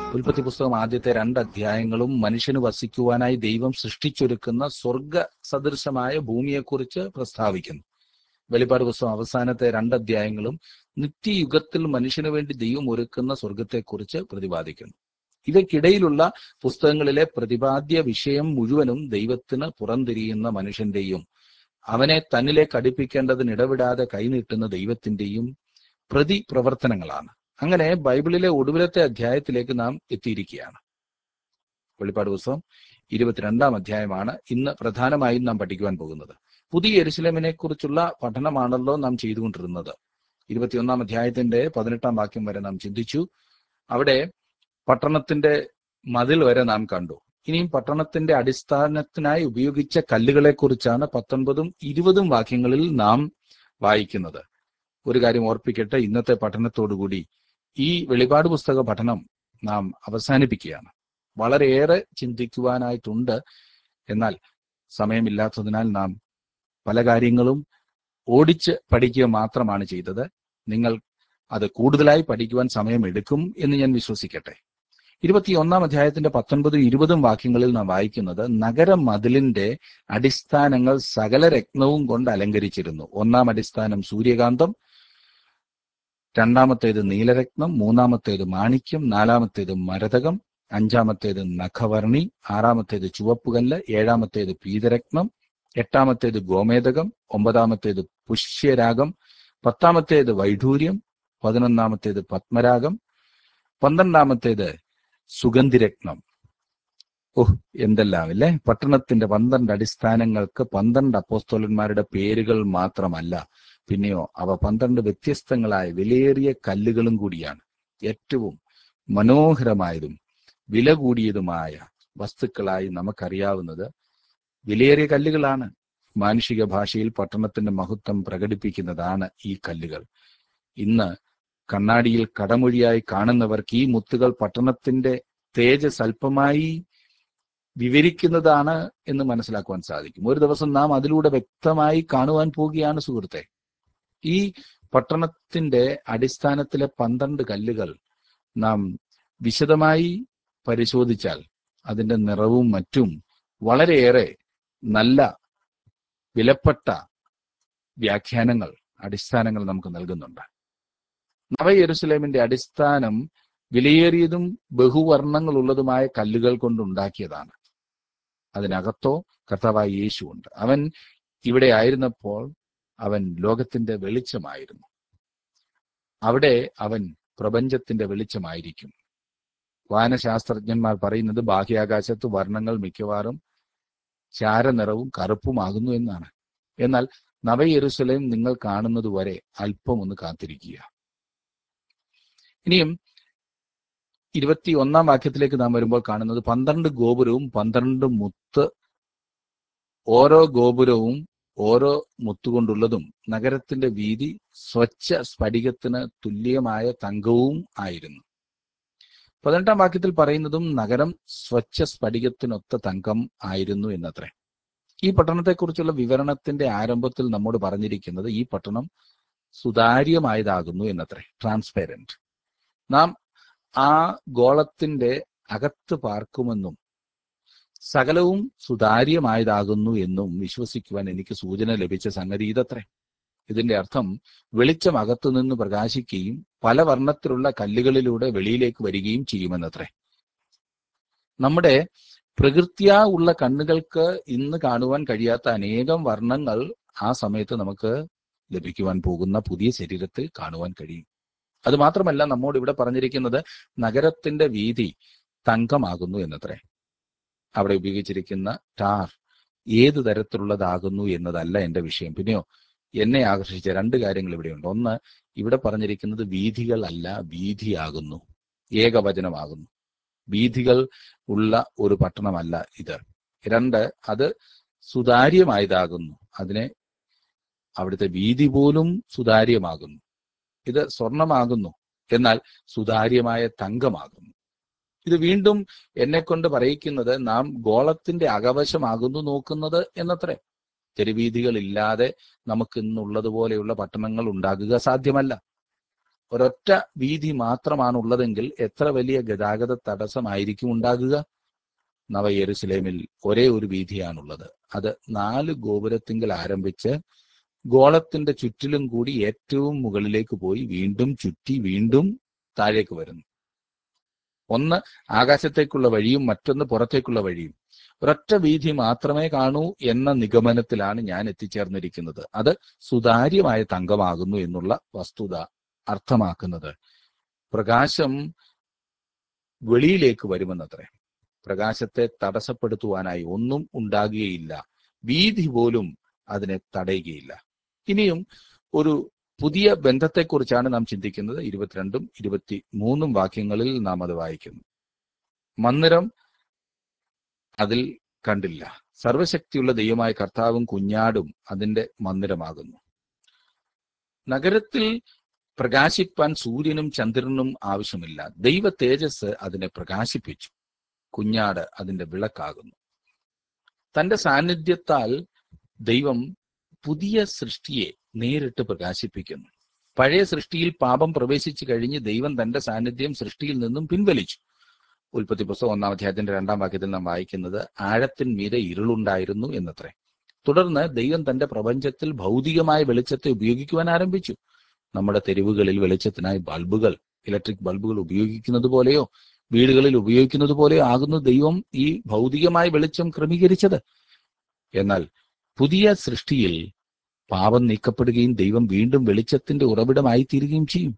ഉൽപ്പത്തി പുസ്തകം ആദ്യത്തെ രണ്ട് അധ്യായങ്ങളും മനുഷ്യന് വസിക്കുവാനായി ദൈവം സൃഷ്ടിച്ചൊരുക്കുന്ന സ്വർഗ സദൃശമായ ഭൂമിയെക്കുറിച്ച് പ്രസ്താവിക്കുന്നു വെളിപ്പാട് പുസ്തകം അവസാനത്തെ രണ്ട് അധ്യായങ്ങളും നിത്യയുഗത്തിൽ മനുഷ്യന് വേണ്ടി ദൈവം ഒരുക്കുന്ന സ്വർഗത്തെക്കുറിച്ച് പ്രതിപാദിക്കുന്നു ഇവയ്ക്കിടയിലുള്ള പുസ്തകങ്ങളിലെ പ്രതിപാദ്യ വിഷയം മുഴുവനും ദൈവത്തിന് പുറംതിരിയുന്ന മനുഷ്യന്റെയും അവനെ തന്നിലേക്ക് അടുപ്പിക്കേണ്ടതിന് ഇടവിടാതെ കൈനീട്ടുന്ന ദൈവത്തിന്റെയും പ്രതിപ്രവർത്തനങ്ങളാണ് അങ്ങനെ ബൈബിളിലെ ഒടുവിലത്തെ അധ്യായത്തിലേക്ക് നാം എത്തിയിരിക്കുകയാണ് വെളിപ്പാട് പുസ്തകം ഇരുപത്തിരണ്ടാം അധ്യായമാണ് ഇന്ന് പ്രധാനമായും നാം പഠിക്കുവാൻ പോകുന്നത് പുതിയ എരുസലേമിനെ കുറിച്ചുള്ള പഠനമാണല്ലോ നാം ചെയ്തുകൊണ്ടിരുന്നത് ഇരുപത്തിയൊന്നാം അധ്യായത്തിന്റെ പതിനെട്ടാം വാക്യം വരെ നാം ചിന്തിച്ചു അവിടെ പട്ടണത്തിന്റെ മതിൽ വരെ നാം കണ്ടു ഇനിയും പട്ടണത്തിന്റെ അടിസ്ഥാനത്തിനായി ഉപയോഗിച്ച കല്ലുകളെ കുറിച്ചാണ് പത്തൊൻപതും ഇരുപതും വാക്യങ്ങളിൽ നാം വായിക്കുന്നത് ഒരു കാര്യം ഓർപ്പിക്കട്ടെ ഇന്നത്തെ പഠനത്തോടുകൂടി ഈ വെളിപാട് പുസ്തക പഠനം നാം അവസാനിപ്പിക്കുകയാണ് വളരെയേറെ ചിന്തിക്കുവാനായിട്ടുണ്ട് എന്നാൽ സമയമില്ലാത്തതിനാൽ നാം പല കാര്യങ്ങളും ഓടിച്ച് പഠിക്കുക മാത്രമാണ് ചെയ്തത് നിങ്ങൾ അത് കൂടുതലായി പഠിക്കുവാൻ സമയമെടുക്കും എന്ന് ഞാൻ വിശ്വസിക്കട്ടെ ഇരുപത്തിയൊന്നാം അധ്യായത്തിന്റെ പത്തൊൻപതും ഇരുപതും വാക്യങ്ങളിൽ നാം വായിക്കുന്നത് നഗര മതിലിന്റെ അടിസ്ഥാനങ്ങൾ സകല രത്നവും കൊണ്ട് അലങ്കരിച്ചിരുന്നു ഒന്നാം അടിസ്ഥാനം സൂര്യകാന്തം രണ്ടാമത്തേത് നീലരത്നം മൂന്നാമത്തേത് മാണിക്യം നാലാമത്തേത് മരതകം അഞ്ചാമത്തേത് നഖവർണി ആറാമത്തേത് ചുവപ്പുകല്ല് ഏഴാമത്തേത് പീതരത്നം എട്ടാമത്തേത് ഗോമേതകം ഒമ്പതാമത്തേത് പുഷ്യരാഗം പത്താമത്തേത് വൈഢൂര്യം പതിനൊന്നാമത്തേത് പത്മരാഗം പന്ത്രണ്ടാമത്തേത് സുഗന്ധിരത്നം ഓഹ് എന്തെല്ലാം അല്ലേ പട്ടണത്തിന്റെ പന്ത്രണ്ട് അടിസ്ഥാനങ്ങൾക്ക് പന്ത്രണ്ട് അപ്പോസ്തോലന്മാരുടെ പേരുകൾ മാത്രമല്ല പിന്നെയോ അവ പന്ത്രണ്ട് വ്യത്യസ്തങ്ങളായ വിലയേറിയ കല്ലുകളും കൂടിയാണ് ഏറ്റവും മനോഹരമായതും വില കൂടിയതുമായ വസ്തുക്കളായി നമുക്കറിയാവുന്നത് വിലയേറിയ കല്ലുകളാണ് മാനുഷിക ഭാഷയിൽ പട്ടണത്തിന്റെ മഹത്വം പ്രകടിപ്പിക്കുന്നതാണ് ഈ കല്ലുകൾ ഇന്ന് കണ്ണാടിയിൽ കടമൊഴിയായി കാണുന്നവർക്ക് ഈ മുത്തുകൾ പട്ടണത്തിന്റെ തേജസ് അല്പമായി വിവരിക്കുന്നതാണ് എന്ന് മനസ്സിലാക്കുവാൻ സാധിക്കും ഒരു ദിവസം നാം അതിലൂടെ വ്യക്തമായി കാണുവാൻ പോവുകയാണ് സുഹൃത്തെ ഈ പട്ടണത്തിന്റെ അടിസ്ഥാനത്തിലെ പന്ത്രണ്ട് കല്ലുകൾ നാം വിശദമായി പരിശോധിച്ചാൽ അതിന്റെ നിറവും മറ്റും വളരെയേറെ നല്ല വിലപ്പെട്ട വ്യാഖ്യാനങ്ങൾ അടിസ്ഥാനങ്ങൾ നമുക്ക് നൽകുന്നുണ്ട് നവ യെരുസലേമിന്റെ അടിസ്ഥാനം വിലയേറിയതും ബഹുവർണ്ണങ്ങളുള്ളതുമായ കല്ലുകൾ കൊണ്ടുണ്ടാക്കിയതാണ് അതിനകത്തോ കർത്താവായ യേശുവുണ്ട് അവൻ ഇവിടെ ആയിരുന്നപ്പോൾ അവൻ ലോകത്തിന്റെ വെളിച്ചമായിരുന്നു അവിടെ അവൻ പ്രപഞ്ചത്തിന്റെ വെളിച്ചമായിരിക്കും വാനശാസ്ത്രജ്ഞന്മാർ പറയുന്നത് ബാഹ്യാകാശത്ത് വർണ്ണങ്ങൾ മിക്കവാറും ചാരനിറവും കറുപ്പുമാകുന്നു എന്നാണ് എന്നാൽ നവ യെരുസലേം നിങ്ങൾ കാണുന്നത് വരെ അല്പം ഒന്ന് കാത്തിരിക്കുക ഇനിയും ഇരുപത്തി ഒന്നാം വാക്യത്തിലേക്ക് നാം വരുമ്പോൾ കാണുന്നത് പന്ത്രണ്ട് ഗോപുരവും പന്ത്രണ്ട് മുത്ത് ഓരോ ഗോപുരവും ഓരോ മുത്തുകൊണ്ടുള്ളതും നഗരത്തിന്റെ വീതി സ്വച്ഛ സ്ഫടികത്തിന് തുല്യമായ തങ്കവും ആയിരുന്നു പതിനെട്ടാം വാക്യത്തിൽ പറയുന്നതും നഗരം സ്വച്ഛ സ്ഫടികത്തിനൊത്ത തങ്കം ആയിരുന്നു എന്നത്രേ ഈ പട്ടണത്തെക്കുറിച്ചുള്ള വിവരണത്തിന്റെ ആരംഭത്തിൽ നമ്മോട് പറഞ്ഞിരിക്കുന്നത് ഈ പട്ടണം സുതാര്യമായതാകുന്നു എന്നത്രേ ട്രാൻസ്പെരന്റ് നാം ആ ഗോളത്തിന്റെ അകത്ത് പാർക്കുമെന്നും സകലവും സുതാര്യമായതാകുന്നു എന്നും വിശ്വസിക്കുവാൻ എനിക്ക് സൂചന ലഭിച്ച സംഗതി ഇതത്രേ ഇതിന്റെ അർത്ഥം വെളിച്ചം അകത്തുനിന്ന് പ്രകാശിക്കുകയും പല വർണ്ണത്തിലുള്ള കല്ലുകളിലൂടെ വെളിയിലേക്ക് വരികയും ചെയ്യുമെന്നത്രേ നമ്മുടെ പ്രകൃത്യാ ഉള്ള കണ്ണുകൾക്ക് ഇന്ന് കാണുവാൻ കഴിയാത്ത അനേകം വർണ്ണങ്ങൾ ആ സമയത്ത് നമുക്ക് ലഭിക്കുവാൻ പോകുന്ന പുതിയ ശരീരത്തിൽ കാണുവാൻ കഴിയും അത് മാത്രമല്ല നമ്മോട് ഇവിടെ പറഞ്ഞിരിക്കുന്നത് നഗരത്തിന്റെ വീതി തങ്കമാകുന്നു എന്നത്രേ അവിടെ ഉപയോഗിച്ചിരിക്കുന്ന ടാർ ഏത് തരത്തിലുള്ളതാകുന്നു എന്നതല്ല എന്റെ വിഷയം പിന്നെയോ എന്നെ ആകർഷിച്ച രണ്ട് കാര്യങ്ങൾ ഇവിടെയുണ്ട് ഒന്ന് ഇവിടെ പറഞ്ഞിരിക്കുന്നത് വീഥികൾ അല്ല വീതിയാകുന്നു ഏകവചനമാകുന്നു വീഥികൾ ഉള്ള ഒരു പട്ടണമല്ല ഇത് രണ്ട് അത് സുതാര്യമായതാകുന്നു അതിനെ അവിടുത്തെ വീതി പോലും സുതാര്യമാകുന്നു ഇത് സ്വർണമാകുന്നു എന്നാൽ സുതാര്യമായ തങ്കമാകുന്നു ഇത് വീണ്ടും എന്നെ കൊണ്ട് പറയിക്കുന്നത് നാം ഗോളത്തിന്റെ അകവശമാകുന്നു നോക്കുന്നത് എന്നത്രേ തെരുവീതികൾ ഇല്ലാതെ നമുക്ക് ഇന്നുള്ളതുപോലെയുള്ള പട്ടണങ്ങൾ ഉണ്ടാകുക സാധ്യമല്ല ഒരൊറ്റ വീതി മാത്രമാണ് ഉള്ളതെങ്കിൽ എത്ര വലിയ ഗതാഗത തടസ്സമായിരിക്കും ഉണ്ടാകുക നവ യെരുസലേമിൽ ഒരേ ഒരു വീതിയാണുള്ളത് അത് നാല് ഗോപുരത്തിങ്കൽ ആരംഭിച്ച് ഗോളത്തിന്റെ ചുറ്റിലും കൂടി ഏറ്റവും മുകളിലേക്ക് പോയി വീണ്ടും ചുറ്റി വീണ്ടും താഴേക്ക് വരുന്നു ഒന്ന് ആകാശത്തേക്കുള്ള വഴിയും മറ്റൊന്ന് പുറത്തേക്കുള്ള വഴിയും ഒരൊറ്റ വീതി മാത്രമേ കാണൂ എന്ന നിഗമനത്തിലാണ് ഞാൻ എത്തിച്ചേർന്നിരിക്കുന്നത് അത് സുതാര്യമായ തങ്കമാകുന്നു എന്നുള്ള വസ്തുത അർത്ഥമാക്കുന്നത് പ്രകാശം വെളിയിലേക്ക് വരുമെന്നത്രേ പ്രകാശത്തെ തടസ്സപ്പെടുത്തുവാനായി ഒന്നും ഉണ്ടാകുകയില്ല വീതി പോലും അതിനെ തടയുകയില്ല ഇനിയും ഒരു പുതിയ ബന്ധത്തെക്കുറിച്ചാണ് നാം ചിന്തിക്കുന്നത് ഇരുപത്തിരണ്ടും ഇരുപത്തി മൂന്നും വാക്യങ്ങളിൽ നാം അത് വായിക്കുന്നു മന്ദിരം അതിൽ കണ്ടില്ല സർവശക്തിയുള്ള ദൈവമായ കർത്താവും കുഞ്ഞാടും അതിന്റെ മന്ദിരമാകുന്നു നഗരത്തിൽ പ്രകാശിപ്പാൻ സൂര്യനും ചന്ദ്രനും ആവശ്യമില്ല ദൈവ തേജസ് അതിനെ പ്രകാശിപ്പിച്ചു കുഞ്ഞാട് അതിന്റെ വിളക്കാകുന്നു തന്റെ സാന്നിധ്യത്താൽ ദൈവം പുതിയ സൃഷ്ടിയെ നേരിട്ട് പ്രകാശിപ്പിക്കുന്നു പഴയ സൃഷ്ടിയിൽ പാപം പ്രവേശിച്ചു കഴിഞ്ഞ് ദൈവം തന്റെ സാന്നിധ്യം സൃഷ്ടിയിൽ നിന്നും പിൻവലിച്ചു ഉൽപ്പത്തി പുസ്തകം ഒന്നാം അധ്യായത്തിന്റെ രണ്ടാം വാക്യത്തിൽ നാം വായിക്കുന്നത് ആഴത്തിൻ മീതെ ഇരുളുണ്ടായിരുന്നു എന്നത്രേ തുടർന്ന് ദൈവം തന്റെ പ്രപഞ്ചത്തിൽ ഭൗതികമായ വെളിച്ചത്തെ ഉപയോഗിക്കുവാൻ ആരംഭിച്ചു നമ്മുടെ തെരുവുകളിൽ വെളിച്ചത്തിനായി ബൾബുകൾ ഇലക്ട്രിക് ബൾബുകൾ ഉപയോഗിക്കുന്നത് പോലെയോ വീടുകളിൽ ഉപയോഗിക്കുന്നത് പോലെയോ ആകുന്നു ദൈവം ഈ ഭൗതികമായ വെളിച്ചം ക്രമീകരിച്ചത് എന്നാൽ പുതിയ സൃഷ്ടിയിൽ പാപം നീക്കപ്പെടുകയും ദൈവം വീണ്ടും വെളിച്ചത്തിന്റെ ഉറവിടമായി തീരുകയും ചെയ്യും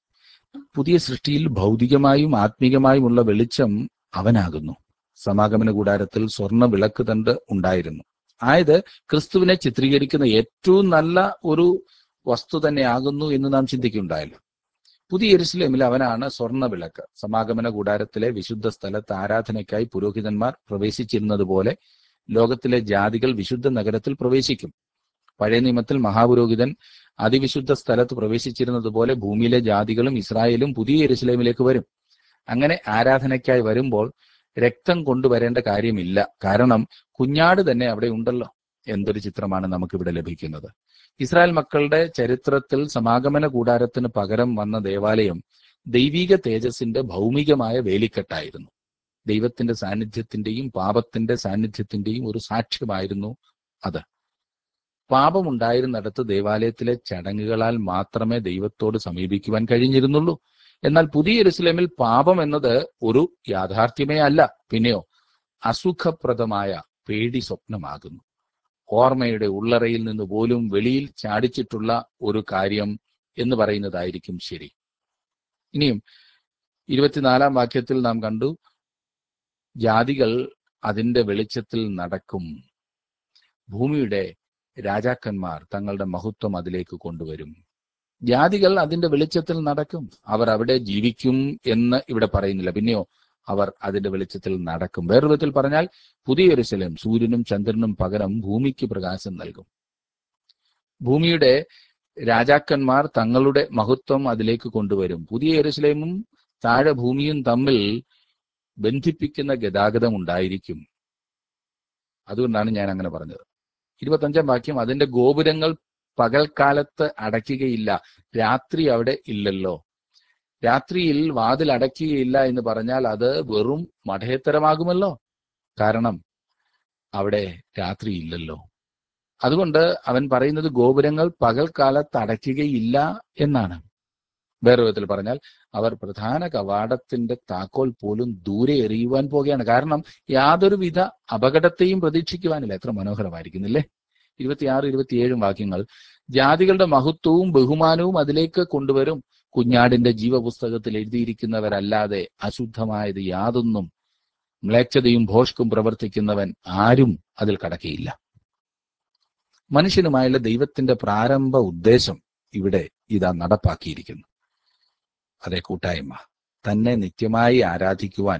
പുതിയ സൃഷ്ടിയിൽ ഭൗതികമായും ആത്മീകമായുമുള്ള വെളിച്ചം അവനാകുന്നു സമാഗമന കൂടാരത്തിൽ സ്വർണ്ണ വിളക്ക് തണ്ട് ഉണ്ടായിരുന്നു ആയത് ക്രിസ്തുവിനെ ചിത്രീകരിക്കുന്ന ഏറ്റവും നല്ല ഒരു വസ്തു തന്നെയാകുന്നു എന്ന് നാം ചിന്തിക്കുന്നുണ്ടായല്ലോ പുതിയ യെരുസലേമിൽ അവനാണ് സ്വർണ്ണ വിളക്ക് സമാഗമന കൂടാരത്തിലെ വിശുദ്ധ സ്ഥലത്ത് ആരാധനയ്ക്കായി പുരോഹിതന്മാർ പ്രവേശിച്ചിരുന്നത് പോലെ ലോകത്തിലെ ജാതികൾ വിശുദ്ധ നഗരത്തിൽ പ്രവേശിക്കും പഴയ നിയമത്തിൽ മഹാപുരോഹിതൻ അതിവിശുദ്ധ സ്ഥലത്ത് പ്രവേശിച്ചിരുന്നത് പോലെ ഭൂമിയിലെ ജാതികളും ഇസ്രായേലും പുതിയ യെരുസലേമിലേക്ക് വരും അങ്ങനെ ആരാധനയ്ക്കായി വരുമ്പോൾ രക്തം കൊണ്ടുവരേണ്ട കാര്യമില്ല കാരണം കുഞ്ഞാട് തന്നെ അവിടെ ഉണ്ടല്ലോ എന്തൊരു ചിത്രമാണ് നമുക്കിവിടെ ലഭിക്കുന്നത് ഇസ്രായേൽ മക്കളുടെ ചരിത്രത്തിൽ സമാഗമന കൂടാരത്തിന് പകരം വന്ന ദേവാലയം ദൈവിക തേജസ്സിന്റെ ഭൗമികമായ വേലിക്കെട്ടായിരുന്നു ദൈവത്തിന്റെ സാന്നിധ്യത്തിന്റെയും പാപത്തിന്റെ സാന്നിധ്യത്തിന്റെയും ഒരു സാക്ഷ്യമായിരുന്നു അത് പാപമുണ്ടായിരുന്നിടത്ത് ദേവാലയത്തിലെ ചടങ്ങുകളാൽ മാത്രമേ ദൈവത്തോട് സമീപിക്കുവാൻ കഴിഞ്ഞിരുന്നുള്ളൂ എന്നാൽ പുതിയ യെരുസലേമിൽ പാപം എന്നത് ഒരു യാഥാർത്ഥ്യമേ അല്ല പിന്നെയോ അസുഖപ്രദമായ പേടി സ്വപ്നമാകുന്നു ഓർമ്മയുടെ ഉള്ളറയിൽ നിന്ന് പോലും വെളിയിൽ ചാടിച്ചിട്ടുള്ള ഒരു കാര്യം എന്ന് പറയുന്നതായിരിക്കും ശരി ഇനിയും ഇരുപത്തിനാലാം വാക്യത്തിൽ നാം കണ്ടു ജാതികൾ അതിന്റെ വെളിച്ചത്തിൽ നടക്കും ഭൂമിയുടെ രാജാക്കന്മാർ തങ്ങളുടെ മഹത്വം അതിലേക്ക് കൊണ്ടുവരും ജാതികൾ അതിന്റെ വെളിച്ചത്തിൽ നടക്കും അവർ അവിടെ ജീവിക്കും എന്ന് ഇവിടെ പറയുന്നില്ല പിന്നെയോ അവർ അതിന്റെ വെളിച്ചത്തിൽ നടക്കും വേറെ വിധത്തിൽ പറഞ്ഞാൽ പുതിയ യെരുശലേം സൂര്യനും ചന്ദ്രനും പകരം ഭൂമിക്ക് പ്രകാശം നൽകും ഭൂമിയുടെ രാജാക്കന്മാർ തങ്ങളുടെ മഹത്വം അതിലേക്ക് കൊണ്ടുവരും പുതിയ യെരുശലേമും താഴെ ഭൂമിയും തമ്മിൽ ബന്ധിപ്പിക്കുന്ന ഗതാഗതം ഉണ്ടായിരിക്കും അതുകൊണ്ടാണ് ഞാൻ അങ്ങനെ പറഞ്ഞത് ഇരുപത്തഞ്ചാം വാക്യം അതിന്റെ ഗോപുരങ്ങൾ പകൽക്കാലത്ത് അടയ്ക്കുകയില്ല രാത്രി അവിടെ ഇല്ലല്ലോ രാത്രിയിൽ വാതിൽ അടയ്ക്കുകയില്ല എന്ന് പറഞ്ഞാൽ അത് വെറും മഠേത്തരമാകുമല്ലോ കാരണം അവിടെ രാത്രി ഇല്ലല്ലോ അതുകൊണ്ട് അവൻ പറയുന്നത് ഗോപുരങ്ങൾ പകൽക്കാലത്ത് അടയ്ക്കുകയില്ല എന്നാണ് വേറെ വിധത്തിൽ പറഞ്ഞാൽ അവർ പ്രധാന കവാടത്തിന്റെ താക്കോൽ പോലും ദൂരെ എറിയുവാൻ പോകുകയാണ് കാരണം യാതൊരുവിധ അപകടത്തെയും പ്രതീക്ഷിക്കുവാനില്ല എത്ര മനോഹരമായിരിക്കുന്നില്ലേ ഇരുപത്തിയാറ് ഇരുപത്തിയേഴും വാക്യങ്ങൾ ജാതികളുടെ മഹത്വവും ബഹുമാനവും അതിലേക്ക് കൊണ്ടുവരും കുഞ്ഞാടിന്റെ ജീവപുസ്തകത്തിൽ എഴുതിയിരിക്കുന്നവരല്ലാതെ അശുദ്ധമായത് യാതൊന്നും മ്ലേച്ഛതയും ഭോഷ്കും പ്രവർത്തിക്കുന്നവൻ ആരും അതിൽ കടക്കയില്ല മനുഷ്യനുമായുള്ള ദൈവത്തിന്റെ പ്രാരംഭ ഉദ്ദേശം ഇവിടെ ഇതാ നടപ്പാക്കിയിരിക്കുന്നു അതേ കൂട്ടായ്മ തന്നെ നിത്യമായി ആരാധിക്കുവാൻ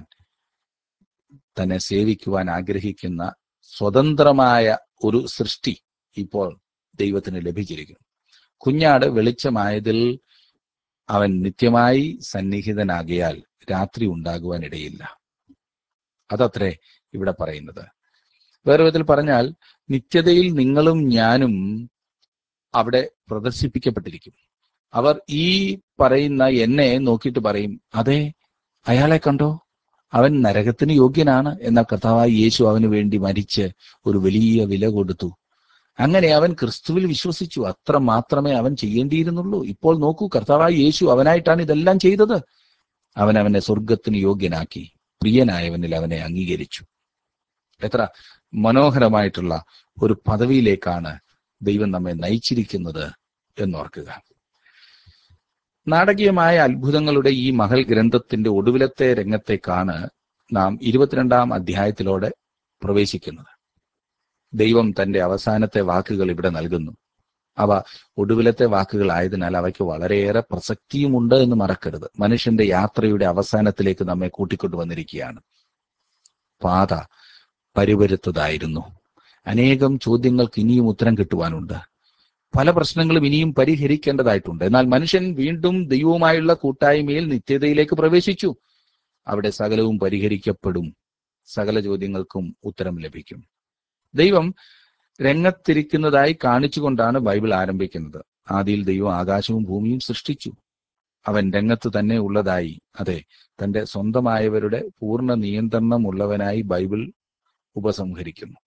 തന്നെ സേവിക്കുവാൻ ആഗ്രഹിക്കുന്ന സ്വതന്ത്രമായ ഒരു സൃഷ്ടി ഇപ്പോൾ ദൈവത്തിന് ലഭിച്ചിരിക്കുന്നു കുഞ്ഞാട് വെളിച്ചമായതിൽ അവൻ നിത്യമായി സന്നിഹിതനാകിയാൽ രാത്രി ഉണ്ടാകുവാൻ ഇടയില്ല അതത്രേ ഇവിടെ പറയുന്നത് വേറെ വിധത്തിൽ പറഞ്ഞാൽ നിത്യതയിൽ നിങ്ങളും ഞാനും അവിടെ പ്രദർശിപ്പിക്കപ്പെട്ടിരിക്കും അവർ ഈ പറയുന്ന എന്നെ നോക്കിയിട്ട് പറയും അതെ അയാളെ കണ്ടോ അവൻ നരകത്തിന് യോഗ്യനാണ് എന്നാൽ കർത്താവായ യേശു അവന് വേണ്ടി മരിച്ച് ഒരു വലിയ വില കൊടുത്തു അങ്ങനെ അവൻ ക്രിസ്തുവിൽ വിശ്വസിച്ചു അത്ര മാത്രമേ അവൻ ചെയ്യേണ്ടിയിരുന്നുള്ളൂ ഇപ്പോൾ നോക്കൂ കർത്താവായ യേശു അവനായിട്ടാണ് ഇതെല്ലാം ചെയ്തത് അവൻ അവനെ സ്വർഗത്തിന് യോഗ്യനാക്കി പ്രിയനായവനിൽ അവനെ അംഗീകരിച്ചു എത്ര മനോഹരമായിട്ടുള്ള ഒരു പദവിയിലേക്കാണ് ദൈവം നമ്മെ നയിച്ചിരിക്കുന്നത് എന്നോർക്കുക നാടകീയമായ അത്ഭുതങ്ങളുടെ ഈ മഹൽ ഗ്രന്ഥത്തിന്റെ ഒടുവിലത്തെ രംഗത്തേക്കാണ് നാം ഇരുപത്തിരണ്ടാം അധ്യായത്തിലൂടെ പ്രവേശിക്കുന്നത് ദൈവം തന്റെ അവസാനത്തെ വാക്കുകൾ ഇവിടെ നൽകുന്നു അവ ഒടുവിലത്തെ വാക്കുകൾ ആയതിനാൽ അവയ്ക്ക് വളരെയേറെ പ്രസക്തിയുമുണ്ട് എന്ന് മറക്കരുത് മനുഷ്യന്റെ യാത്രയുടെ അവസാനത്തിലേക്ക് നമ്മെ കൂട്ടിക്കൊണ്ടുവന്നിരിക്കുകയാണ് പാത പരിവരുത്തതായിരുന്നു അനേകം ചോദ്യങ്ങൾക്ക് ഇനിയും ഉത്തരം കിട്ടുവാനുണ്ട് പല പ്രശ്നങ്ങളും ഇനിയും പരിഹരിക്കേണ്ടതായിട്ടുണ്ട് എന്നാൽ മനുഷ്യൻ വീണ്ടും ദൈവവുമായുള്ള കൂട്ടായ്മയിൽ നിത്യതയിലേക്ക് പ്രവേശിച്ചു അവിടെ സകലവും പരിഹരിക്കപ്പെടും സകല ചോദ്യങ്ങൾക്കും ഉത്തരം ലഭിക്കും ദൈവം രംഗത്തിരിക്കുന്നതായി കാണിച്ചുകൊണ്ടാണ് ബൈബിൾ ആരംഭിക്കുന്നത് ആദിയിൽ ദൈവം ആകാശവും ഭൂമിയും സൃഷ്ടിച്ചു അവൻ രംഗത്ത് തന്നെ ഉള്ളതായി അതെ തന്റെ സ്വന്തമായവരുടെ പൂർണ്ണ നിയന്ത്രണമുള്ളവനായി ബൈബിൾ ഉപസംഹരിക്കുന്നു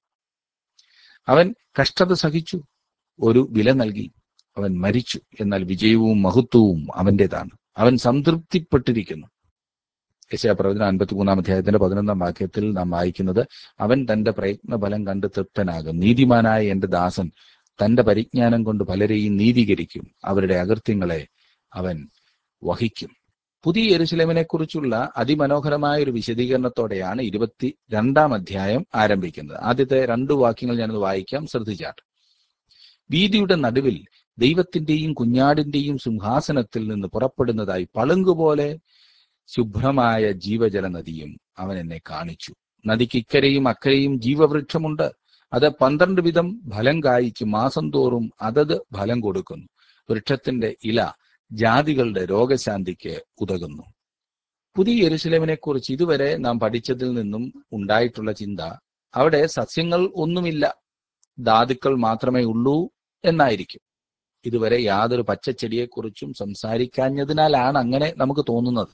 അവൻ കഷ്ടത സഹിച്ചു ഒരു വില നൽകി അവൻ മരിച്ചു എന്നാൽ വിജയവും മഹത്വവും അവന്റേതാണ് അവൻ സംതൃപ്തിപ്പെട്ടിരിക്കുന്നു യശാപ്രവചന അൻപത്തി മൂന്നാം അധ്യായത്തിന്റെ പതിനൊന്നാം വാക്യത്തിൽ നാം വായിക്കുന്നത് അവൻ തന്റെ പ്രയത്ന ഫലം കണ്ട് തൃപ്തനാകും നീതിമാനായ എന്റെ ദാസൻ തന്റെ പരിജ്ഞാനം കൊണ്ട് പലരെയും നീതീകരിക്കും അവരുടെ അകൃത്യങ്ങളെ അവൻ വഹിക്കും പുതിയ യെരുശലേമിനെ കുറിച്ചുള്ള അതിമനോഹരമായ ഒരു വിശദീകരണത്തോടെയാണ് ഇരുപത്തി രണ്ടാം അധ്യായം ആരംഭിക്കുന്നത് ആദ്യത്തെ രണ്ടു വാക്യങ്ങൾ ഞാനത് വായിക്കാം ശ്രദ്ധിച്ചാട്ട് വീതിയുടെ നടുവിൽ ദൈവത്തിന്റെയും കുഞ്ഞാടിന്റെയും സിംഹാസനത്തിൽ നിന്ന് പുറപ്പെടുന്നതായി പളുങ്കുപോലെ ശുഭ്രമായ ജീവജല നദിയും അവൻ എന്നെ കാണിച്ചു നദിക്ക് ഇക്കരെയും അക്കരെയും ജീവവൃക്ഷമുണ്ട് അത് പന്ത്രണ്ട് വിധം ഫലം കായ്ക്കും മാസം തോറും അതത് ഫലം കൊടുക്കുന്നു വൃക്ഷത്തിന്റെ ഇല ജാതികളുടെ രോഗശാന്തിക്ക് ഉതകുന്നു പുതിയ യെരുശലേമിനെ കുറിച്ച് ഇതുവരെ നാം പഠിച്ചതിൽ നിന്നും ഉണ്ടായിട്ടുള്ള ചിന്ത അവിടെ സസ്യങ്ങൾ ഒന്നുമില്ല ധാതുക്കൾ മാത്രമേ ഉള്ളൂ എന്നായിരിക്കും ഇതുവരെ യാതൊരു പച്ചച്ചെടിയെക്കുറിച്ചും സംസാരിക്കാഞ്ഞതിനാലാണ് അങ്ങനെ നമുക്ക് തോന്നുന്നത്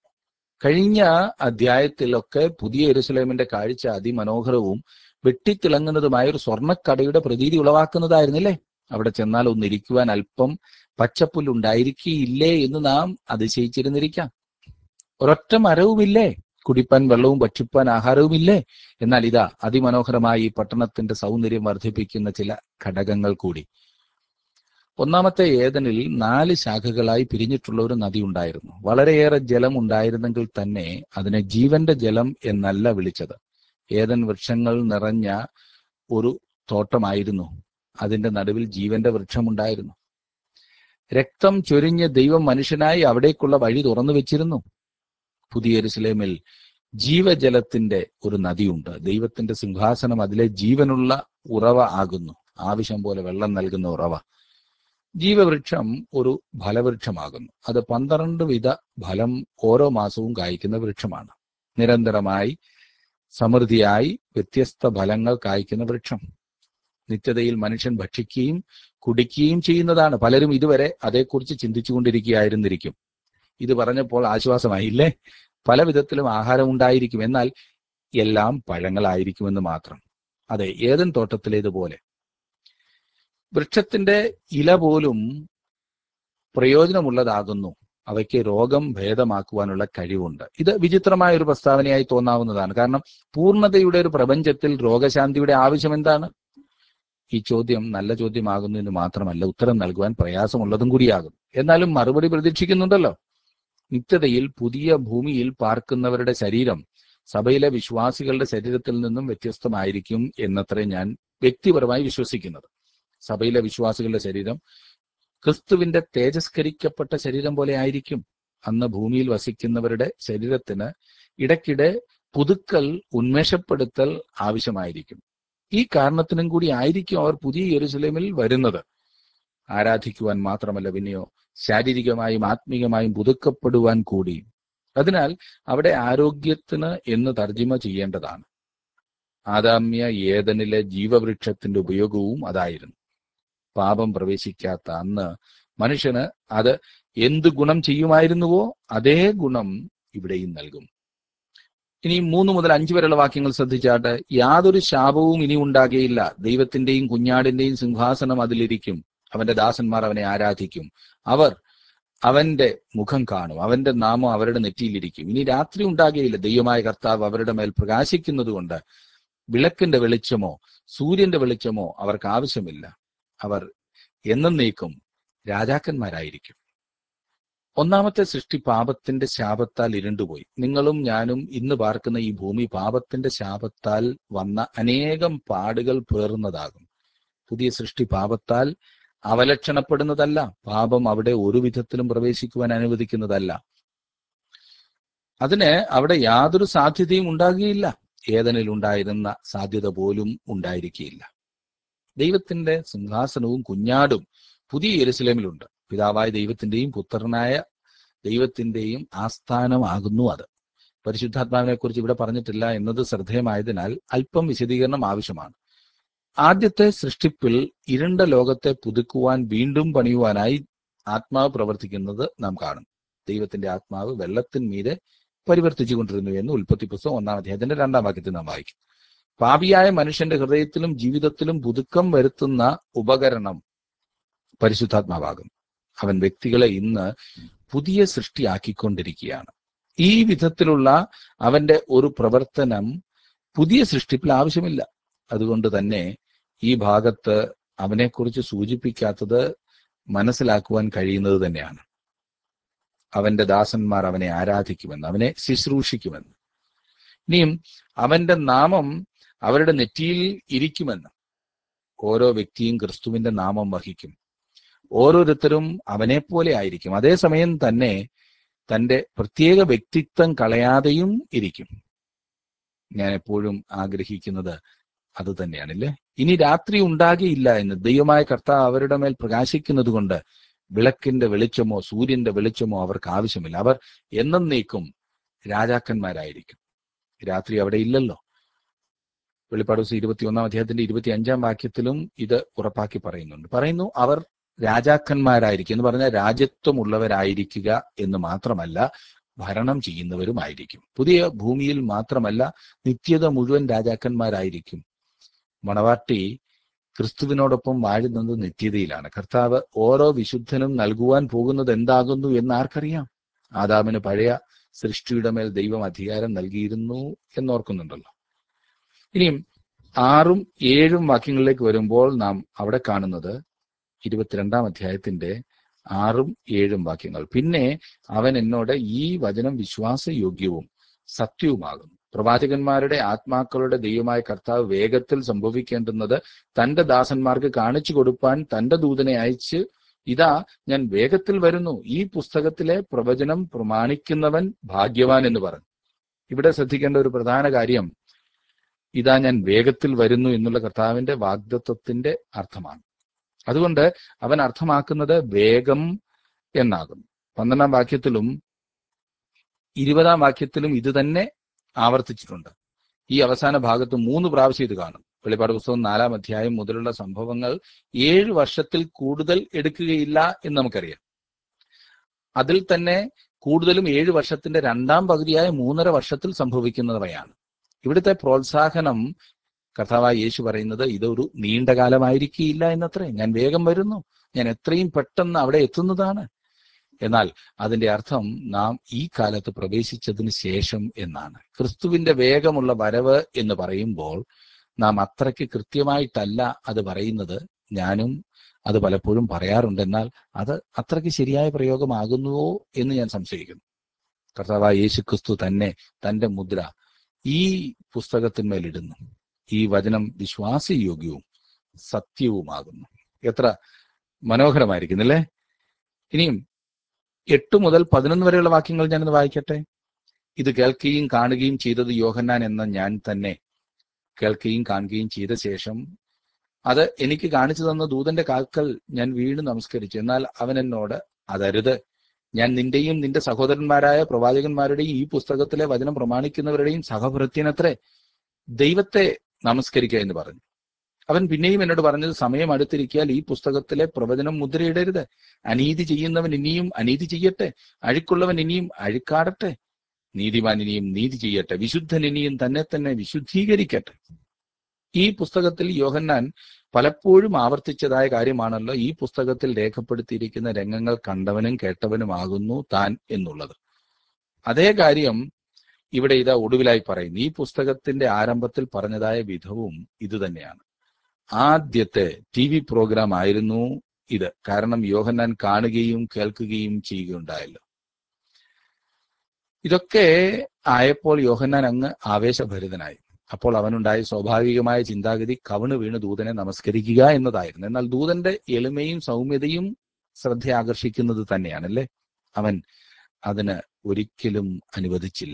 കഴിഞ്ഞ അധ്യായത്തിലൊക്കെ പുതിയ യെരുസലേമിന്റെ കാഴ്ച അതിമനോഹരവും വെട്ടിത്തിളങ്ങുന്നതുമായ ഒരു സ്വർണ്ണക്കടയുടെ പ്രതീതി ഉളവാക്കുന്നതായിരുന്നില്ലേ അവിടെ ചെന്നാൽ ഒന്നിരിക്കുവാൻ അല്പം പച്ചപ്പുല്ലുണ്ടായിരിക്കില്ലേ എന്ന് നാം അതിശയിച്ചിരുന്നിരിക്കാം ഒരൊറ്റ മരവുമില്ലേ കുടിപ്പാൻ വെള്ളവും ഭക്ഷിപ്പാൻ ആഹാരവുമില്ലേ എന്നാൽ ഇതാ അതിമനോഹരമായി ഈ പട്ടണത്തിന്റെ സൗന്ദര്യം വർദ്ധിപ്പിക്കുന്ന ചില ഘടകങ്ങൾ കൂടി ഒന്നാമത്തെ ഏതനിൽ നാല് ശാഖകളായി പിരിഞ്ഞിട്ടുള്ള ഒരു നദി ഉണ്ടായിരുന്നു വളരെയേറെ ജലം ഉണ്ടായിരുന്നെങ്കിൽ തന്നെ അതിനെ ജീവന്റെ ജലം എന്നല്ല വിളിച്ചത് ഏതൻ വൃക്ഷങ്ങൾ നിറഞ്ഞ ഒരു തോട്ടമായിരുന്നു അതിന്റെ നടുവിൽ ജീവന്റെ വൃക്ഷമുണ്ടായിരുന്നു രക്തം ചൊരിഞ്ഞ് ദൈവം മനുഷ്യനായി അവിടേക്കുള്ള വഴി തുറന്നു വെച്ചിരുന്നു പുതിയ എരുസലേമിൽ ജീവജലത്തിന്റെ ഒരു നദിയുണ്ട് ദൈവത്തിന്റെ സിംഹാസനം അതിലെ ജീവനുള്ള ഉറവ ആകുന്നു ആവശ്യം പോലെ വെള്ളം നൽകുന്ന ഉറവ ജീവവൃക്ഷം ഒരു ഫലവൃക്ഷമാകുന്നു അത് പന്ത്രണ്ട് വിധ ഫലം ഓരോ മാസവും കായ്ക്കുന്ന വൃക്ഷമാണ് നിരന്തരമായി സമൃദ്ധിയായി വ്യത്യസ്ത ഫലങ്ങൾ കായ്ക്കുന്ന വൃക്ഷം നിത്യതയിൽ മനുഷ്യൻ ഭക്ഷിക്കുകയും കുടിക്കുകയും ചെയ്യുന്നതാണ് പലരും ഇതുവരെ അതേക്കുറിച്ച് ചിന്തിച്ചുകൊണ്ടിരിക്കുകയായിരുന്നിരിക്കും ഇത് പറഞ്ഞപ്പോൾ ആശ്വാസമായില്ലേ പല വിധത്തിലും ആഹാരം ഉണ്ടായിരിക്കും എന്നാൽ എല്ലാം പഴങ്ങളായിരിക്കുമെന്ന് മാത്രം അതെ ഏതൻ തോട്ടത്തിലേതുപോലെ വൃക്ഷത്തിന്റെ ഇല പോലും പ്രയോജനമുള്ളതാകുന്നു അവയ്ക്ക് രോഗം ഭേദമാക്കുവാനുള്ള കഴിവുണ്ട് ഇത് വിചിത്രമായ ഒരു പ്രസ്താവനയായി തോന്നാവുന്നതാണ് കാരണം പൂർണ്ണതയുടെ ഒരു പ്രപഞ്ചത്തിൽ രോഗശാന്തിയുടെ ആവശ്യം എന്താണ് ഈ ചോദ്യം നല്ല ചോദ്യമാകുന്നു എന്ന് മാത്രമല്ല ഉത്തരം നൽകുവാൻ പ്രയാസമുള്ളതും കൂടിയാകും എന്നാലും മറുപടി പ്രതീക്ഷിക്കുന്നുണ്ടല്ലോ നിത്യതയിൽ പുതിയ ഭൂമിയിൽ പാർക്കുന്നവരുടെ ശരീരം സഭയിലെ വിശ്വാസികളുടെ ശരീരത്തിൽ നിന്നും വ്യത്യസ്തമായിരിക്കും എന്നത്രേ ഞാൻ വ്യക്തിപരമായി വിശ്വസിക്കുന്നത് സഭയിലെ വിശ്വാസികളുടെ ശരീരം ക്രിസ്തുവിന്റെ തേജസ്കരിക്കപ്പെട്ട ശരീരം പോലെ ആയിരിക്കും അന്ന് ഭൂമിയിൽ വസിക്കുന്നവരുടെ ശരീരത്തിന് ഇടയ്ക്കിടെ പുതുക്കൽ ഉന്മേഷപ്പെടുത്തൽ ആവശ്യമായിരിക്കും ഈ കാരണത്തിനും കൂടി ആയിരിക്കും അവർ പുതിയ യെരുസലേമിൽ വരുന്നത് ആരാധിക്കുവാൻ മാത്രമല്ല പിന്നെയോ ശാരീരികമായും ആത്മീകമായും പുതുക്കപ്പെടുവാൻ കൂടി അതിനാൽ അവിടെ ആരോഗ്യത്തിന് എന്ന് തർജിമ ചെയ്യേണ്ടതാണ് ആദാമ്യ ഏതനിലെ ജീവവൃക്ഷത്തിന്റെ ഉപയോഗവും അതായിരുന്നു പാപം പ്രവേശിക്കാത്ത അന്ന് മനുഷ്യന് അത് എന്ത് ഗുണം ചെയ്യുമായിരുന്നുവോ അതേ ഗുണം ഇവിടെയും നൽകും ഇനി മൂന്ന് മുതൽ അഞ്ച് വരെയുള്ള വാക്യങ്ങൾ ശ്രദ്ധിച്ചാട്ട് യാതൊരു ശാപവും ഇനി ഉണ്ടാകുകയില്ല ദൈവത്തിന്റെയും കുഞ്ഞാടിന്റെയും സിംഹാസനം അതിലിരിക്കും അവന്റെ ദാസന്മാർ അവനെ ആരാധിക്കും അവർ അവന്റെ മുഖം കാണും അവന്റെ നാമം അവരുടെ നെറ്റിയിലിരിക്കും ഇനി രാത്രി ഉണ്ടാകുകയില്ല ദൈവമായ കർത്താവ് അവരുടെ മേൽ പ്രകാശിക്കുന്നത് കൊണ്ട് വിളക്കിന്റെ വെളിച്ചമോ സൂര്യന്റെ വെളിച്ചമോ അവർക്ക് ആവശ്യമില്ല അവർ എന്നേക്കും രാജാക്കന്മാരായിരിക്കും ഒന്നാമത്തെ സൃഷ്ടി പാപത്തിന്റെ ശാപത്താൽ ഇരുണ്ടുപോയി നിങ്ങളും ഞാനും ഇന്ന് പാർക്കുന്ന ഈ ഭൂമി പാപത്തിന്റെ ശാപത്താൽ വന്ന അനേകം പാടുകൾ പേറുന്നതാകും പുതിയ സൃഷ്ടി പാപത്താൽ അവലക്ഷണപ്പെടുന്നതല്ല പാപം അവിടെ ഒരു വിധത്തിലും പ്രവേശിക്കുവാൻ അനുവദിക്കുന്നതല്ല അതിന് അവിടെ യാതൊരു സാധ്യതയും ഉണ്ടാകുകയില്ല ഏതനിൽ ഉണ്ടായിരുന്ന സാധ്യത പോലും ഉണ്ടായിരിക്കുകയില്ല ദൈവത്തിന്റെ സിംഹാസനവും കുഞ്ഞാടും പുതിയ യെരുസലേമിലുണ്ട് പിതാവായ ദൈവത്തിന്റെയും പുത്രനായ ദൈവത്തിന്റെയും ആസ്ഥാനമാകുന്നു അത് പരിശുദ്ധാത്മാവിനെ കുറിച്ച് ഇവിടെ പറഞ്ഞിട്ടില്ല എന്നത് ശ്രദ്ധേയമായതിനാൽ അല്പം വിശദീകരണം ആവശ്യമാണ് ആദ്യത്തെ സൃഷ്ടിപ്പിൽ ഇരുണ്ട ലോകത്തെ പുതുക്കുവാൻ വീണ്ടും പണിയുവാനായി ആത്മാവ് പ്രവർത്തിക്കുന്നത് നാം കാണും ദൈവത്തിന്റെ ആത്മാവ് വെള്ളത്തിന്മീതെ പരിവർത്തിച്ചു കൊണ്ടിരുന്നു എന്ന് ഉൽപ്പത്തി പുസ്തകം ഒന്നാം അധ്യായത്തിന്റെ രണ്ടാം വാക്യത്തിൽ നാം വായിക്കും പാപിയായ മനുഷ്യന്റെ ഹൃദയത്തിലും ജീവിതത്തിലും പുതുക്കം വരുത്തുന്ന ഉപകരണം പരിശുദ്ധാത്മാവാകും അവൻ വ്യക്തികളെ ഇന്ന് പുതിയ സൃഷ്ടിയാക്കിക്കൊണ്ടിരിക്കുകയാണ് ഈ വിധത്തിലുള്ള അവന്റെ ഒരു പ്രവർത്തനം പുതിയ സൃഷ്ടിപ്പിൽ ആവശ്യമില്ല അതുകൊണ്ട് തന്നെ ഈ ഭാഗത്ത് അവനെക്കുറിച്ച് സൂചിപ്പിക്കാത്തത് മനസ്സിലാക്കുവാൻ കഴിയുന്നത് തന്നെയാണ് അവന്റെ ദാസന്മാർ അവനെ ആരാധിക്കുമെന്ന് അവനെ ശുശ്രൂഷിക്കുമെന്ന് ഇനിയും അവന്റെ നാമം അവരുടെ നെറ്റിയിൽ ഇരിക്കുമെന്ന് ഓരോ വ്യക്തിയും ക്രിസ്തുവിന്റെ നാമം വഹിക്കും ഓരോരുത്തരും അവനെ പോലെ ആയിരിക്കും അതേസമയം തന്നെ തന്റെ പ്രത്യേക വ്യക്തിത്വം കളയാതെയും ഇരിക്കും ഞാൻ എപ്പോഴും ആഗ്രഹിക്കുന്നത് അത് തന്നെയാണല്ലേ ഇനി രാത്രി ഉണ്ടാകിയില്ല എന്ന് ദൈവമായ കർത്താവ് അവരുടെ മേൽ പ്രകാശിക്കുന്നത് കൊണ്ട് വിളക്കിന്റെ വെളിച്ചമോ സൂര്യന്റെ വെളിച്ചമോ അവർക്ക് ആവശ്യമില്ല അവർ എന്നേക്കും രാജാക്കന്മാരായിരിക്കും രാത്രി അവിടെ ഇല്ലല്ലോ വെളിപ്പാട് ദിവസം ഇരുപത്തിയൊന്നാം അധ്യായത്തിന്റെ ഇരുപത്തി അഞ്ചാം വാക്യത്തിലും ഇത് ഉറപ്പാക്കി പറയുന്നുണ്ട് പറയുന്നു അവർ രാജാക്കന്മാരായിരിക്കും എന്ന് പറഞ്ഞാൽ രാജ്യത്വമുള്ളവരായിരിക്കുക എന്ന് മാത്രമല്ല ഭരണം ചെയ്യുന്നവരുമായിരിക്കും പുതിയ ഭൂമിയിൽ മാത്രമല്ല നിത്യത മുഴുവൻ രാജാക്കന്മാരായിരിക്കും മണവാട്ടി ക്രിസ്തുവിനോടൊപ്പം വാഴുന്നത് നിത്യതയിലാണ് കർത്താവ് ഓരോ വിശുദ്ധനും നൽകുവാൻ പോകുന്നത് എന്താകുന്നു എന്ന് ആർക്കറിയാം ആദാമിന് പഴയ സൃഷ്ടിയുടെ മേൽ ദൈവം അധികാരം നൽകിയിരുന്നു എന്നോർക്കുന്നുണ്ടല്ലോ ഇനിയും ആറും ഏഴും വാക്യങ്ങളിലേക്ക് വരുമ്പോൾ നാം അവിടെ കാണുന്നത് ഇരുപത്തിരണ്ടാം അധ്യായത്തിന്റെ ആറും ഏഴും വാക്യങ്ങൾ പിന്നെ അവൻ എന്നോട് ഈ വചനം വിശ്വാസയോഗ്യവും സത്യവുമാകുന്നു പ്രവാചകന്മാരുടെ ആത്മാക്കളുടെ ദൈവമായ കർത്താവ് വേഗത്തിൽ സംഭവിക്കേണ്ടുന്നത് തന്റെ ദാസന്മാർക്ക് കാണിച്ചു കൊടുപ്പാൻ തന്റെ ദൂതനെ അയച്ച് ഇതാ ഞാൻ വേഗത്തിൽ വരുന്നു ഈ പുസ്തകത്തിലെ പ്രവചനം പ്രമാണിക്കുന്നവൻ ഭാഗ്യവാൻ എന്ന് പറഞ്ഞു ഇവിടെ ശ്രദ്ധിക്കേണ്ട ഒരു പ്രധാന കാര്യം ഇതാ ഞാൻ വേഗത്തിൽ വരുന്നു എന്നുള്ള കർത്താവിന്റെ വാഗ്ദത്വത്തിന്റെ അർത്ഥമാണ് അതുകൊണ്ട് അവൻ അർത്ഥമാക്കുന്നത് വേഗം എന്നാകുന്നു പന്ത്രണ്ടാം വാക്യത്തിലും ഇരുപതാം വാക്യത്തിലും ഇത് തന്നെ ആവർത്തിച്ചിട്ടുണ്ട് ഈ അവസാന ഭാഗത്ത് മൂന്ന് പ്രാവശ്യം ഇത് കാണും വെളിപ്പാട് പുസ്തകം നാലാം അധ്യായം മുതലുള്ള സംഭവങ്ങൾ ഏഴ് വർഷത്തിൽ കൂടുതൽ എടുക്കുകയില്ല എന്ന് നമുക്കറിയാം അതിൽ തന്നെ കൂടുതലും ഏഴ് വർഷത്തിന്റെ രണ്ടാം പകുതിയായ മൂന്നര വർഷത്തിൽ സംഭവിക്കുന്നവയാണ് ഇവിടുത്തെ പ്രോത്സാഹനം കർത്താവായ യേശു പറയുന്നത് ഇതൊരു നീണ്ട കാലമായിരിക്കില്ല എന്നത്രേ ഞാൻ വേഗം വരുന്നു ഞാൻ എത്രയും പെട്ടെന്ന് അവിടെ എത്തുന്നതാണ് എന്നാൽ അതിന്റെ അർത്ഥം നാം ഈ കാലത്ത് പ്രവേശിച്ചതിന് ശേഷം എന്നാണ് ക്രിസ്തുവിന്റെ വേഗമുള്ള വരവ് എന്ന് പറയുമ്പോൾ നാം അത്രയ്ക്ക് കൃത്യമായിട്ടല്ല അത് പറയുന്നത് ഞാനും അത് പലപ്പോഴും പറയാറുണ്ട് എന്നാൽ അത് അത്രയ്ക്ക് ശരിയായ പ്രയോഗമാകുന്നുവോ എന്ന് ഞാൻ സംശയിക്കുന്നു കർത്താവായ യേശു ക്രിസ്തു തന്നെ തന്റെ മുദ്ര ഈ പുസ്തകത്തിന്മേലിടുന്നു ഈ വചനം വിശ്വാസയോഗ്യവും സത്യവുമാകുന്നു എത്ര മനോഹരമായിരിക്കുന്നില്ലേ ഇനിയും എട്ട് മുതൽ പതിനൊന്ന് വരെയുള്ള വാക്യങ്ങൾ ഞാനൊന്ന് വായിക്കട്ടെ ഇത് കേൾക്കുകയും കാണുകയും ചെയ്തത് യോഹന്നാൻ എന്ന ഞാൻ തന്നെ കേൾക്കുകയും കാണുകയും ചെയ്ത ശേഷം അത് എനിക്ക് കാണിച്ചു തന്ന ദൂതന്റെ കാൽക്കൽ ഞാൻ വീണ് നമസ്കരിച്ചു എന്നാൽ അവൻ എന്നോട് അതരുത് ഞാൻ നിന്റെയും നിന്റെ സഹോദരന്മാരായ പ്രവാചകന്മാരുടെയും ഈ പുസ്തകത്തിലെ വചനം പ്രമാണിക്കുന്നവരുടെയും സഹഭൃത്യനത്രേ ദൈവത്തെ നമസ്കരിക്കുക എന്ന് പറഞ്ഞു അവൻ പിന്നെയും എന്നോട് പറഞ്ഞത് സമയം അടുത്തിരിക്കിയാൽ ഈ പുസ്തകത്തിലെ പ്രവചനം മുദ്രയിടരുത് അനീതി ചെയ്യുന്നവൻ ഇനിയും അനീതി ചെയ്യട്ടെ അഴുക്കുള്ളവൻ ഇനിയും അഴുക്കാടട്ടെ നീതിമാൻ ഇനിയും നീതി ചെയ്യട്ടെ വിശുദ്ധൻ ഇനിയും തന്നെ തന്നെ വിശുദ്ധീകരിക്കട്ടെ ഈ പുസ്തകത്തിൽ യോഹന്നാൻ പലപ്പോഴും ആവർത്തിച്ചതായ കാര്യമാണല്ലോ ഈ പുസ്തകത്തിൽ രേഖപ്പെടുത്തിയിരിക്കുന്ന രംഗങ്ങൾ കണ്ടവനും കേട്ടവനുമാകുന്നു താൻ എന്നുള്ളത് അതേ കാര്യം ഇവിടെ ഇതാ ഒടുവിലായി പറയുന്നു ഈ പുസ്തകത്തിന്റെ ആരംഭത്തിൽ പറഞ്ഞതായ വിധവും ഇതുതന്നെയാണ് ആദ്യത്തെ ടി വി പ്രോഗ്രാം ആയിരുന്നു ഇത് കാരണം യോഹന്നാൻ കാണുകയും കേൾക്കുകയും ചെയ്യുകയുണ്ടായല്ലോ ഇതൊക്കെ ആയപ്പോൾ യോഹന്നാൻ അങ്ങ് ആവേശഭരിതനായി അപ്പോൾ അവനുണ്ടായ സ്വാഭാവികമായ ചിന്താഗതി കവിണ് വീണ് ദൂതനെ നമസ്കരിക്കുക എന്നതായിരുന്നു എന്നാൽ ദൂതന്റെ എളിമയും സൗമ്യതയും ശ്രദ്ധ ആകർഷിക്കുന്നത് തന്നെയാണല്ലേ അവൻ അതിന് ഒരിക്കലും അനുവദിച്ചില്ല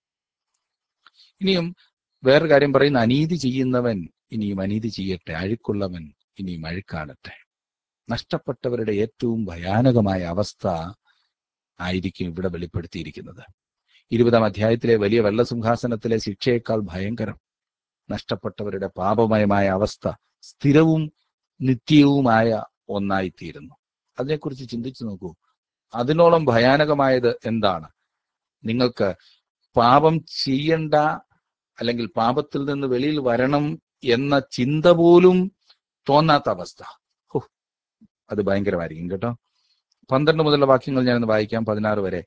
ഇനിയും വേറൊരു കാര്യം പറയുന്ന അനീതി ചെയ്യുന്നവൻ ഇനിയും അനീതി ചെയ്യട്ടെ അഴുക്കുള്ളവൻ ഇനിയും അഴുക്കാണട്ടെ നഷ്ടപ്പെട്ടവരുടെ ഏറ്റവും ഭയാനകമായ അവസ്ഥ ആയിരിക്കും ഇവിടെ വെളിപ്പെടുത്തിയിരിക്കുന്നത് ഇരുപതാം അധ്യായത്തിലെ വലിയ വെള്ളസിംഹാസനത്തിലെ ശിക്ഷയേക്കാൾ ഭയങ്കരം നഷ്ടപ്പെട്ടവരുടെ പാപമയമായ അവസ്ഥ സ്ഥിരവും നിത്യവുമായ ഒന്നായിത്തീരുന്നു അതിനെക്കുറിച്ച് ചിന്തിച്ചു നോക്കൂ അതിനോളം ഭയാനകമായത് എന്താണ് നിങ്ങൾക്ക് പാപം ചെയ്യണ്ട അല്ലെങ്കിൽ പാപത്തിൽ നിന്ന് വെളിയിൽ വരണം എന്ന ചിന്ത പോലും തോന്നാത്ത അവസ്ഥ ഹോ, അത് ഭയങ്കരമായിരിക്കും കേട്ടോ പന്ത്രണ്ട് മുതലുള്ള വാക്യങ്ങൾ ഞാനൊന്ന് വായിക്കാം പതിനാറ് വരെ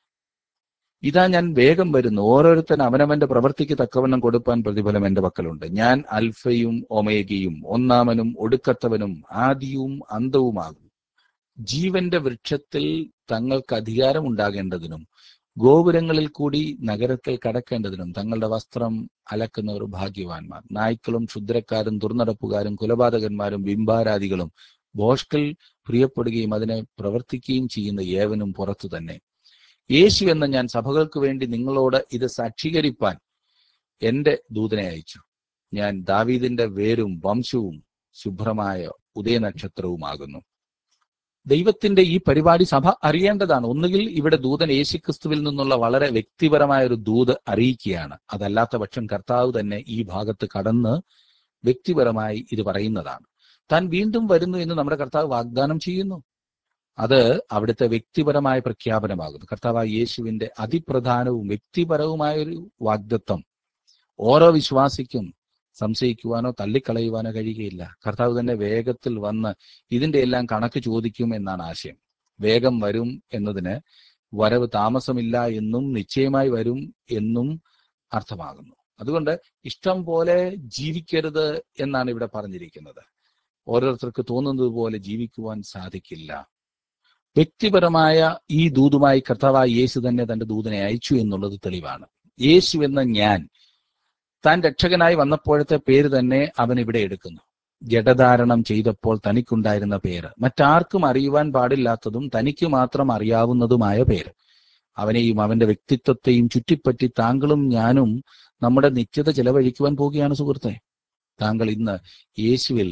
ഇതാ ഞാൻ വേഗം വരുന്നു ഓരോരുത്തൻ അവനവന്റെ പ്രവൃത്തിക്ക് തക്കവണ്ണം കൊടുപ്പാൻ പ്രതിഫലം എന്റെ പക്കലുണ്ട് ഞാൻ അൽഫയും ഒമേഗയും ഒന്നാമനും ഒടുക്കത്തവനും ആദിയും അന്തവുമാകും ജീവന്റെ വൃക്ഷത്തിൽ തങ്ങൾക്ക് അധികാരം ഉണ്ടാകേണ്ടതിനും ഗോപുരങ്ങളിൽ കൂടി നഗരത്തിൽ കടക്കേണ്ടതിനും തങ്ങളുടെ വസ്ത്രം അലക്കുന്നവർ ഭാഗ്യവാന്മാർ നായ്ക്കളും ക്ഷുദ്രക്കാരും ദുർനടപ്പുകാരും കുലപാതകന്മാരും ബിംബാരാദികളും ഭോഷ്കൽ പ്രിയപ്പെടുകയും അതിനെ പ്രവർത്തിക്കുകയും ചെയ്യുന്ന ഏവനും പുറത്തു തന്നെ യേശു എന്ന ഞാൻ സഭകൾക്ക് വേണ്ടി നിങ്ങളോട് ഇത് സാക്ഷീകരിപ്പാൻ എന്റെ ദൂതനെ അയച്ചു ഞാൻ ദാവീദിന്റെ വേരും വംശവും ശുഭ്രമായ ഉദയനക്ഷത്രവുമാകുന്നു ദൈവത്തിന്റെ ഈ പരിപാടി സഭ അറിയേണ്ടതാണ് ഒന്നുകിൽ ഇവിടെ ദൂതൻ യേശുക്രിസ്തുവിൽ നിന്നുള്ള വളരെ വ്യക്തിപരമായ ഒരു ദൂത് അറിയിക്കുകയാണ് അതല്ലാത്ത പക്ഷം കർത്താവ് തന്നെ ഈ ഭാഗത്ത് കടന്ന് വ്യക്തിപരമായി ഇത് പറയുന്നതാണ് താൻ വീണ്ടും വരുന്നു എന്ന് നമ്മുടെ കർത്താവ് വാഗ്ദാനം ചെയ്യുന്നു അത് അവിടുത്തെ വ്യക്തിപരമായ പ്രഖ്യാപനമാകുന്നു കർത്താവായ യേശുവിന്റെ അതിപ്രധാനവും വ്യക്തിപരവുമായ ഒരു വാഗ്ദത്വം ഓരോ വിശ്വാസിക്കും സംശയിക്കുവാനോ തള്ളിക്കളയുവാനോ കഴിയുകയില്ല കർത്താവ് തന്നെ വേഗത്തിൽ വന്ന് ഇതിന്റെ എല്ലാം കണക്ക് ചോദിക്കും എന്നാണ് ആശയം വേഗം വരും എന്നതിന് വരവ് താമസമില്ല എന്നും നിശ്ചയമായി വരും എന്നും അർത്ഥമാകുന്നു അതുകൊണ്ട് ഇഷ്ടം പോലെ ജീവിക്കരുത് എന്നാണ് ഇവിടെ പറഞ്ഞിരിക്കുന്നത് ഓരോരുത്തർക്ക് തോന്നുന്നത് പോലെ ജീവിക്കുവാൻ സാധിക്കില്ല വ്യക്തിപരമായ ഈ ദൂതുമായി കർത്താവായ യേശു തന്നെ തന്റെ ദൂതനെ അയച്ചു എന്നുള്ളത് തെളിവാണ് യേശു എന്ന ഞാൻ താൻ രക്ഷകനായി വന്നപ്പോഴത്തെ പേര് തന്നെ അവൻ ഇവിടെ എടുക്കുന്നു ജഡധാരണം ചെയ്തപ്പോൾ തനിക്കുണ്ടായിരുന്ന പേര് മറ്റാർക്കും അറിയുവാൻ പാടില്ലാത്തതും തനിക്ക് മാത്രം അറിയാവുന്നതുമായ പേര് അവനെയും അവന്റെ വ്യക്തിത്വത്തെയും ചുറ്റിപ്പറ്റി താങ്കളും ഞാനും നമ്മുടെ നിത്യത ചെലവഴിക്കുവാൻ പോവുകയാണ് സുഹൃത്തെ താങ്കൾ ഇന്ന് യേശുവിൽ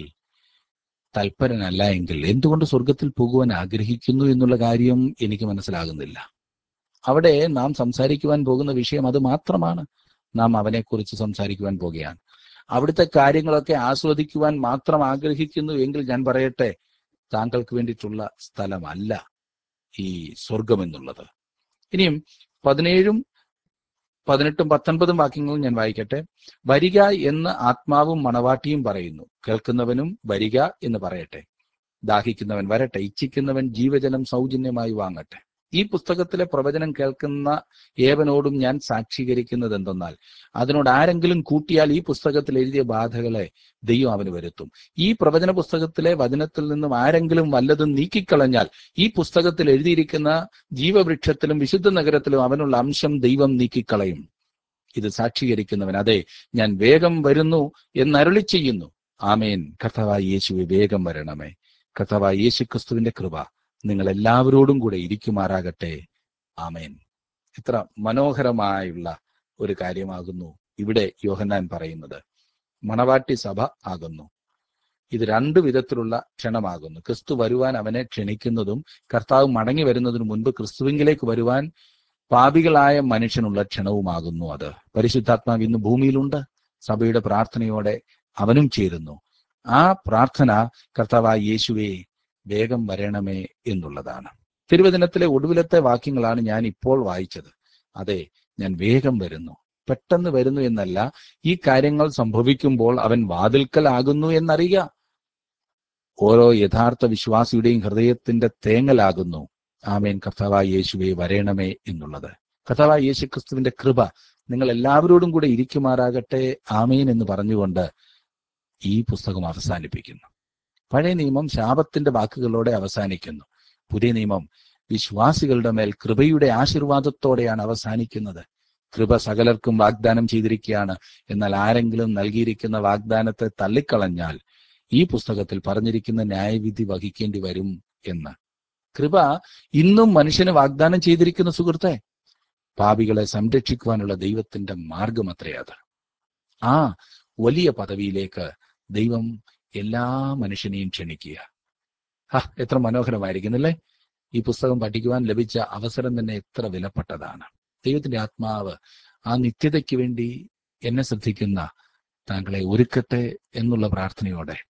തൽപരനല്ല എങ്കിൽ എന്തുകൊണ്ട് സ്വർഗത്തിൽ പോകുവാൻ ആഗ്രഹിക്കുന്നു എന്നുള്ള കാര്യം എനിക്ക് മനസ്സിലാകുന്നില്ല അവിടെ നാം സംസാരിക്കുവാൻ പോകുന്ന വിഷയം അത് മാത്രമാണ് നാം അവനെക്കുറിച്ച് സംസാരിക്കുവാൻ പോകുകയാണ് അവിടുത്തെ കാര്യങ്ങളൊക്കെ ആസ്വദിക്കുവാൻ മാത്രം ആഗ്രഹിക്കുന്നു എങ്കിൽ ഞാൻ പറയട്ടെ താങ്കൾക്ക് വേണ്ടിയിട്ടുള്ള സ്ഥലമല്ല ഈ സ്വർഗം എന്നുള്ളത് ഇനിയും പതിനേഴും പതിനെട്ടും പത്തൊൻപതും വാക്യങ്ങളും ഞാൻ വായിക്കട്ടെ വരിക എന്ന് ആത്മാവും മണവാട്ടിയും പറയുന്നു കേൾക്കുന്നവനും വരിക എന്ന് പറയട്ടെ ദാഹിക്കുന്നവൻ വരട്ടെ ഇച്ഛിക്കുന്നവൻ ജീവജലം സൗജന്യമായി വാങ്ങട്ടെ ഈ പുസ്തകത്തിലെ പ്രവചനം കേൾക്കുന്ന ഏവനോടും ഞാൻ സാക്ഷീകരിക്കുന്നത് എന്തെന്നാൽ അതിനോട് ആരെങ്കിലും കൂട്ടിയാൽ ഈ പുസ്തകത്തിൽ എഴുതിയ ബാധകളെ ദൈവം അവന് വരുത്തും ഈ പ്രവചന പുസ്തകത്തിലെ വചനത്തിൽ നിന്നും ആരെങ്കിലും വല്ലതും നീക്കിക്കളഞ്ഞാൽ ഈ പുസ്തകത്തിൽ എഴുതിയിരിക്കുന്ന ജീവവൃക്ഷത്തിലും വിശുദ്ധ നഗരത്തിലും അവനുള്ള അംശം ദൈവം നീക്കിക്കളയും ഇത് സാക്ഷീകരിക്കുന്നവൻ അതെ ഞാൻ വേഗം വരുന്നു എന്നരുളി ചെയ്യുന്നു ആമേൻ കർത്താവായ യേശുവെ വേഗം വരണമേ കർത്താവായ യേശു ക്രിസ്തുവിന്റെ കൃപ നിങ്ങൾ എല്ലാവരോടും കൂടെ ഇരിക്കുമാറാകട്ടെ ആമേൻ എത്ര മനോഹരമായുള്ള ഒരു കാര്യമാകുന്നു ഇവിടെ യോഹന്നാൻ പറയുന്നത് മണവാട്ടി സഭ ആകുന്നു ഇത് രണ്ടു വിധത്തിലുള്ള ക്ഷണമാകുന്നു ക്രിസ്തു വരുവാൻ അവനെ ക്ഷണിക്കുന്നതും കർത്താവ് മടങ്ങി വരുന്നതിന് മുൻപ് ക്രിസ്തുവിങ്കിലേക്ക് വരുവാൻ പാപികളായ മനുഷ്യനുള്ള ക്ഷണവുമാകുന്നു അത് പരിശുദ്ധാത്മാവ് ഇന്ന് ഭൂമിയിലുണ്ട് സഭയുടെ പ്രാർത്ഥനയോടെ അവനും ചേരുന്നു ആ പ്രാർത്ഥന കർത്താവായ യേശുവേ വേഗം വരണമേ എന്നുള്ളതാണ് തിരുവചനത്തിലെ ഒടുവിലത്തെ വാക്യങ്ങളാണ് ഞാൻ ഇപ്പോൾ വായിച്ചത് അതെ ഞാൻ വേഗം വരുന്നു പെട്ടെന്ന് വരുന്നു എന്നല്ല ഈ കാര്യങ്ങൾ സംഭവിക്കുമ്പോൾ അവൻ വാതിൽക്കലാകുന്നു എന്നറിയുക ഓരോ യഥാർത്ഥ വിശ്വാസിയുടെയും ഹൃദയത്തിന്റെ തേങ്ങലാകുന്നു ആമേൻ കർത്താവായ യേശുവെ വരേണമേ എന്നുള്ളത് കർത്താവായ യേശു ക്രിസ്തുവിന്റെ കൃപ നിങ്ങൾ എല്ലാവരോടും കൂടെ ഇരിക്കുമാറാകട്ടെ ആമേൻ എന്ന് പറഞ്ഞുകൊണ്ട് ഈ പുസ്തകം അവസാനിപ്പിക്കുന്നു പഴയ നിയമം ശാപത്തിന്റെ വാക്കുകളോടെ അവസാനിക്കുന്നു പുതിയ നിയമം വിശ്വാസികളുടെ മേൽ കൃപയുടെ ആശീർവാദത്തോടെയാണ് അവസാനിക്കുന്നത് കൃപ സകലർക്കും വാഗ്ദാനം ചെയ്തിരിക്കുകയാണ് എന്നാൽ ആരെങ്കിലും നൽകിയിരിക്കുന്ന വാഗ്ദാനത്തെ തള്ളിക്കളഞ്ഞാൽ ഈ പുസ്തകത്തിൽ പറഞ്ഞിരിക്കുന്ന ന്യായവിധി വഹിക്കേണ്ടി വരും എന്ന് കൃപ ഇന്നും മനുഷ്യന് വാഗ്ദാനം ചെയ്തിരിക്കുന്ന സുഹൃത്തെ പാപികളെ സംരക്ഷിക്കുവാനുള്ള ദൈവത്തിന്റെ മാർഗം അത്രേ അത് ആ വലിയ പദവിയിലേക്ക് ദൈവം എല്ലാ മനുഷ്യനെയും ക്ഷണിക്കുക ഹാ എത്ര മനോഹരമായിരിക്കുന്നില്ലേ ഈ പുസ്തകം പഠിക്കുവാൻ ലഭിച്ച അവസരം തന്നെ എത്ര വിലപ്പെട്ടതാണ് ദൈവത്തിന്റെ ആത്മാവ് ആ നിത്യതയ്ക്ക് വേണ്ടി എന്നെ ശ്രദ്ധിക്കുന്ന താങ്കളെ ഒരുക്കട്ടെ എന്നുള്ള പ്രാർത്ഥനയോടെ